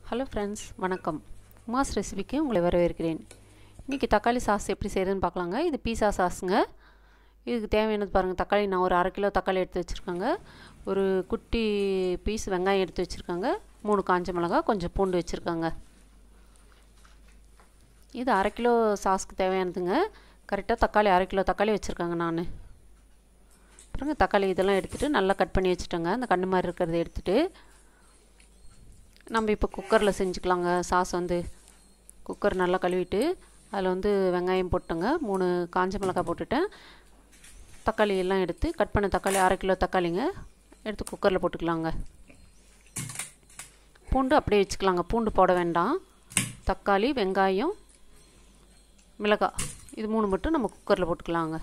hello friends வணக்கம் உமாஸ் ரெசிபிக்கு உங்களை வரவேற்கிறேன் இன்றைக்கி தக்காளி சாஸ் எப்படி செய்கிறதுன்னு பார்க்கலாங்க இது பீஸா சாஸுங்க இதுக்கு தேவையானது பாருங்கள் தக்காளி நான் ஒரு அரை கிலோ தக்காளி எடுத்து வச்சுருக்கேங்க ஒரு குட்டி பீஸ் வெங்காயம் எடுத்து வச்சுருக்காங்க மூணு காஞ்ச மிளகா கொஞ்சம் பூண்டு வச்சுருக்காங்க இது அரை கிலோ சாஸ்க்கு தேவையானதுங்க கரெக்டாக தக்காளி அரை கிலோ தக்காளி வச்சுருக்காங்க நான் அப்புறங்க தக்காளி இதெல்லாம் எடுத்துகிட்டு நல்லா கட் பண்ணி வச்சுட்டேங்க அந்த கண்ணு மாதிரி இருக்கிறத எடுத்துகிட்டு நம்ம இப்போ குக்கரில் செஞ்சுக்கலாங்க சாஸ் வந்து குக்கர் நல்லா கழுவிட்டு அதில் வந்து வெங்காயம் போட்டுங்க மூணு காஞ்ச மிளகாய் போட்டுட்டேன் தக்காளி எல்லாம் எடுத்து கட் பண்ண தக்காளி அரை கிலோ தக்காளிங்க எடுத்து குக்கரில் போட்டுக்கலாங்க பூண்டு அப்படியே வச்சுக்கலாங்க பூண்டு போட வேண்டாம் தக்காளி வெங்காயம் மிளகாய் இது மூணு மட்டும் நம்ம குக்கரில் போட்டுக்கலாங்க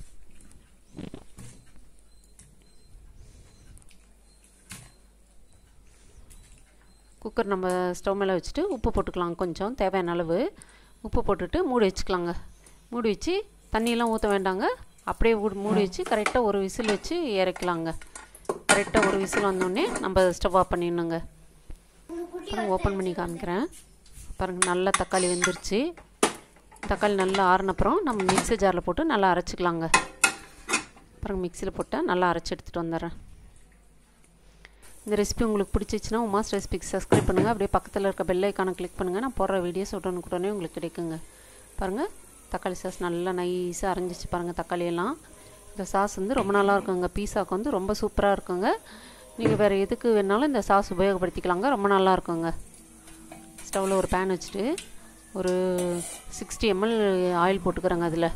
குக்கர் நம்ம ஸ்டவ் மேலே வச்சுட்டு உப்பு போட்டுக்கலாம் கொஞ்சம் தேவையான அளவு உப்பு போட்டுட்டு மூடி வச்சுக்கலாங்க மூடி வச்சு தண்ணியெல்லாம் ஊற்ற வேண்டாங்க அப்படியே மூடி வச்சு கரெக்டாக ஒரு விசில் வச்சு இறக்கலாங்க கரெக்டாக ஒரு விசில் வந்தோடனே நம்ம ஸ்டவ் ஆஃப் பண்ணிடணுங்க அப்புறம் ஓப்பன் பண்ணி காமிக்கிறேன் பாருங்கள் நல்லா தக்காளி வெந்துருச்சு தக்காளி நல்லா ஆறினப்புறம் நம்ம மிக்ஸி ஜாரில் போட்டு நல்லா அரைச்சிக்கலாங்க பாருங்கள் மிக்சியில் போட்டால் நல்லா அரைச்சி எடுத்துகிட்டு வந்துடுறேன் இந்த ரெசிபி உங்களுக்கு பிடிச்சிச்சின்னா உமாஸ் ரெசிபிக்கு சப்ஸ்கிரைப் பண்ணுங்கள் அப்படியே பக்கத்தில் இருக்க பெல் ஐக்கானை கிளிக் பண்ணுங்கள் நான் போடுற வீடியோஸ் உடனுக்கு உடனே உங்களுக்கு கிடைக்குங்க பாருங்கள் தக்காளி சாஸ் நல்லா நைஸாக அரைஞ்சிச்சு பாருங்கள் தக்காளியெல்லாம் இந்த சாஸ் வந்து ரொம்ப நல்லா இருக்குங்க பீஸாவுக்கு வந்து ரொம்ப சூப்பராக இருக்குங்க நீங்கள் வேறு எதுக்கு வேணாலும் இந்த சாஸ் உபயோகப்படுத்திக்கலாங்க ரொம்ப நல்லா இருக்குங்க ஸ்டவ்வில் ஒரு பேன் வச்சுட்டு ஒரு சிக்ஸ்டி எம்எல் ஆயில் போட்டுக்கிறேங்க அதில்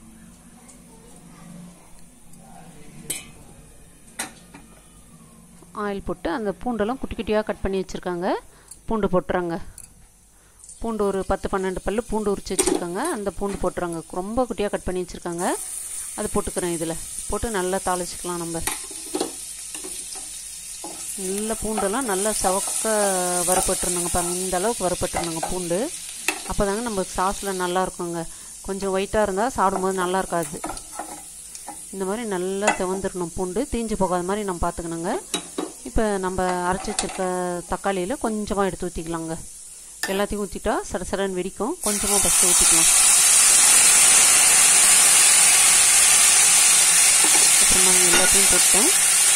ஆயில் போட்டு அந்த பூண்டெல்லாம் குட்டி குட்டியாக கட் பண்ணி வச்சுருக்காங்க பூண்டு போட்டுறாங்க பூண்டு ஒரு பத்து பன்னெண்டு பல் பூண்டு உரிச்சு வச்சுருக்காங்க அந்த பூண்டு போட்டுறாங்க ரொம்ப குட்டியாக கட் பண்ணி வச்சுருக்காங்க அது போட்டுக்கிறேன் இதில் போட்டு நல்லா தாளிச்சிக்கலாம் நம்ம நல்ல பூண்டெல்லாம் நல்லா சவக்க வறுப்பட்டுருணுங்க பாருங்கள் இந்த அளவுக்கு வறுப்பட்டுருணுங்க பூண்டு அப்போ தாங்க நம்ம சாஸில் நல்லா இருக்குங்க கொஞ்சம் ஒயிட்டாக இருந்தால் சாப்பிடும்போது நல்லா இருக்காது இந்த மாதிரி நல்லா செவந்துடணும் பூண்டு தீஞ்சு போகாத மாதிரி நம்ம பார்த்துக்கணுங்க இப்போ நம்ம அரைச்சி வச்சிருக்க தக்காளியில் கொஞ்சமாக எடுத்து ஊற்றிக்கலாங்க எல்லாத்தையும் ஊற்றிட்டா சட சடன்னு வெடிக்கும் கொஞ்சமாக ஃபஸ்ட்டு ஊற்றிக்கலாம் அப்புறம் நாங்கள் எல்லாத்தையும் போட்டேன்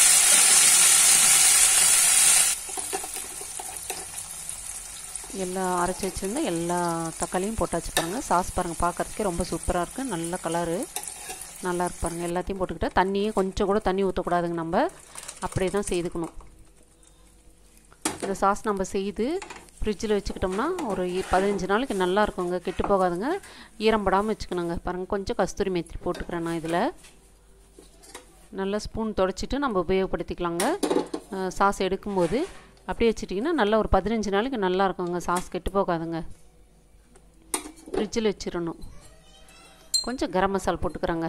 எல்லா அரைச்சி வச்சுருந்தா எல்லா தக்காளியும் போட்டாச்சு பாருங்கள் சாஸ் பாருங்கள் பார்க்குறதுக்கே ரொம்ப சூப்பராக இருக்குது நல்ல கலரு நல்லா இருக்கு பாருங்கள் எல்லாத்தையும் போட்டுக்கிட்டால் தண்ணியே கொஞ்சம் கூட தண்ணி ஊற்றக்கூடாதுங்க நம்ம அப்படியே தான் செய்துக்கணும் இந்த சாஸ் நம்ம செய்து ஃப்ரிட்ஜில் வச்சுக்கிட்டோம்னா ஒரு பதினஞ்சு நாளைக்கு நல்லா இருக்குங்க கெட்டு போகாதுங்க ஈரம்படாமல் வச்சுக்கணுங்க பாருங்கள் கொஞ்சம் கஸ்தூரி மேத்தி போட்டுக்கிறேன் நான் இதில் நல்லா ஸ்பூன் தொடச்சிட்டு நம்ம உபயோகப்படுத்திக்கலாங்க சாஸ் எடுக்கும்போது அப்படியே வச்சுட்டிங்கன்னா நல்லா ஒரு பதினஞ்சு நாளைக்கு நல்லா இருக்குங்க சாஸ் கெட்டு போகாதுங்க ஃப்ரிட்ஜில் வச்சிடணும் கொஞ்சம் கரம் மசாலா போட்டுக்கிறேங்க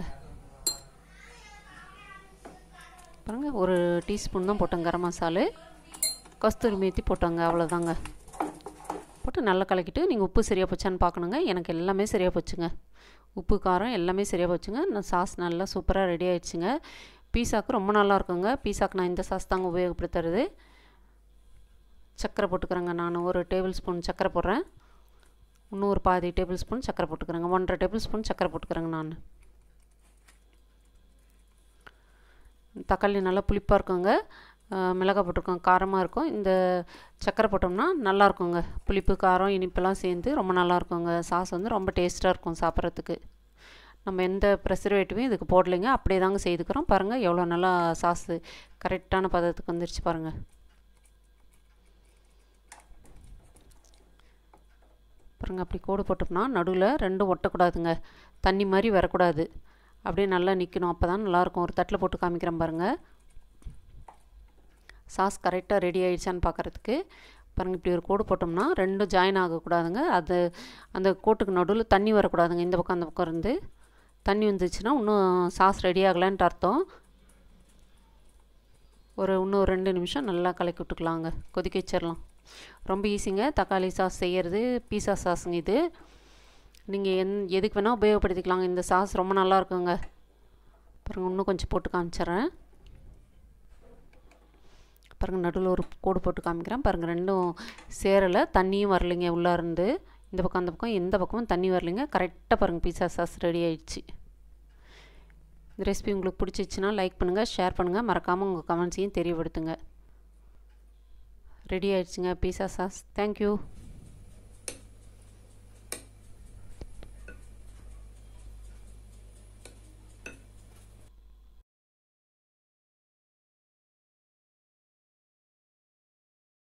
பாருங்கள் ஒரு டீஸ்பூன் தான் போட்டேன் கரம் மசாலு கஸ்தூரி மேத்தி போட்டோங்க அவ்வளோதாங்க போட்டு நல்லா கலக்கிட்டு நீங்கள் உப்பு சரியாக போச்சான்னு பார்க்கணுங்க எனக்கு எல்லாமே சரியாக போச்சுங்க உப்பு காரம் எல்லாமே சரியாக போச்சுங்க நான் சாஸ் நல்லா சூப்பராக ரெடி ஆயிடுச்சுங்க பீஸாவுக்கு ரொம்ப நல்லா இருக்குங்க பீஸாக்கு நான் இந்த சாஸ் தாங்க உபயோகப்படுத்துறது சர்க்கரை போட்டுக்கிறேங்க நான் ஒரு டேபிள் ஸ்பூன் சர்க்கரை போடுறேன் இன்னும் ஒரு பாதி டேபிள் ஸ்பூன் சர்க்கரை போட்டுக்கிறேங்க ஒன்றரை டேபிள் ஸ்பூன் சர்க்கரை போட்டுக்கிறேங்க நான் தக்காளி நல்லா புளிப்பாக இருக்குங்க மிளகாய் போட்டிருக்கோம் காரமாக இருக்கும் இந்த சர்க்கரை போட்டோம்னா நல்லா இருக்குங்க புளிப்பு காரம் இனிப்பெல்லாம் சேர்ந்து ரொம்ப நல்லா இருக்குங்க சாஸ் வந்து ரொம்ப டேஸ்ட்டாக இருக்கும் சாப்பிட்றதுக்கு நம்ம எந்த ப்ரெசர்வேட்டிவும் இதுக்கு போடலைங்க அப்படியே தாங்க செய்துக்கிறோம் பாருங்கள் எவ்வளோ நல்லா சாஸு கரெக்டான பதத்துக்கு வந்துருச்சு பாருங்கள் பாருங்கள் அப்படி கோடு போட்டோம்னா நடுவில் ரெண்டும் ஒட்டக்கூடாதுங்க தண்ணி மாதிரி வரக்கூடாது அப்படியே நல்லா நிற்கணும் அப்போ தான் நல்லாயிருக்கும் ஒரு தட்டில் போட்டு காமிக்கிறேன் பாருங்கள் சாஸ் கரெக்டாக ரெடி ஆகிடுச்சான்னு பார்க்குறதுக்கு பாருங்கள் இப்படி ஒரு கோடு போட்டோம்னா ரெண்டும் ஜாயின் ஆகக்கூடாதுங்க அது அந்த கோட்டுக்கு நடுவில் தண்ணி வரக்கூடாதுங்க இந்த பக்கம் அந்த பக்கம் இருந்து தண்ணி வந்துச்சுன்னா இன்னும் சாஸ் ரெடி ஆகலான்ட்டு அர்த்தம் ஒரு இன்னும் ரெண்டு நிமிஷம் நல்லா கலக்கி விட்டுக்கலாங்க கொதிக்க வச்சிடலாம் ரொம்ப ஈஸிங்க தக்காளி சாஸ் செய்கிறது பீஸா சாஸுங்க இது நீங்கள் எந் எதுக்கு வேணால் உபயோகப்படுத்திக்கலாங்க இந்த சாஸ் ரொம்ப நல்லா இருக்குங்க பாருங்கள் இன்னும் கொஞ்சம் போட்டு காமிச்சிட்றேன் பாருங்கள் நடுவில் ஒரு கோடு போட்டு காமிக்கிறேன் பாருங்கள் ரெண்டும் சேரலை தண்ணியும் வரலைங்க உள்ளே இருந்து இந்த பக்கம் அந்த பக்கம் எந்த பக்கமும் தண்ணி வரலைங்க கரெக்டாக பாருங்கள் பீஸா சாஸ் ரெடி ஆயிடுச்சு இந்த ரெசிபி உங்களுக்கு பிடிச்சிச்சுன்னா லைக் பண்ணுங்கள் ஷேர் பண்ணுங்கள் மறக்காமல் உங்கள் கமெண்ட்ஸையும் தெரியப்படுத்துங்க ரெடி ஆயிடுச்சுங்க பீஸா சாஸ் தேங்க்யூ